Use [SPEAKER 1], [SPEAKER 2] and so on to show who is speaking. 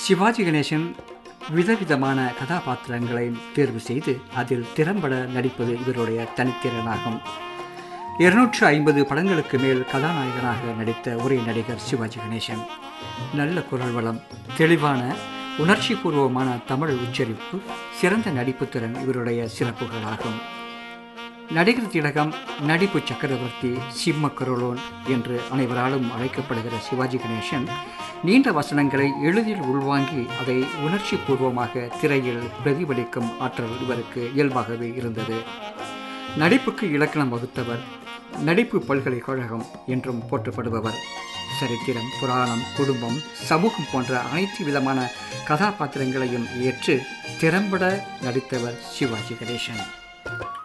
[SPEAKER 1] சிவாஜி கணேசன் விதவிதமான கதாபாத்திரங்களை தேர்வு செய்து அதில் திறம்பட நடிப்பது இவருடைய தனித்திறனாகும் இருநூற்று ஐம்பது படங்களுக்கு மேல் கதாநாயகனாக நடித்த ஒரே நடிகர் சிவாஜி கணேசன் நல்ல குரல் வளம் தெளிவான உணர்ச்சிபூர்வமான தமிழ் உச்சரிப்பு சிறந்த நடிப்பு திறன் இவருடைய சிறப்புகளாகும் நடிகர் திலகம் நடிப்பு சக்கரவர்த்தி சிம்ம கரோலோன் என்று அனைவராலும் அழைக்கப்படுகிற சிவாஜி கணேசன் நீண்ட வசனங்களை எளிதில் உள்வாங்கி அதை உணர்ச்சி பூர்வமாக திரையில் பிரதிபலிக்கும் ஆற்றல் இவருக்கு இயல்பாகவே இருந்தது நடிப்புக்கு இலக்கணம் வகுத்தவர் நடிப்பு பல்கலைக்கழகம் என்றும் போற்றப்படுபவர் சரித்திரம் புராணம் குடும்பம் சமூகம் போன்ற அனைத்து விதமான கதாபாத்திரங்களையும் ஏற்று திறம்பட நடித்தவர் சிவாஜி கணேசன்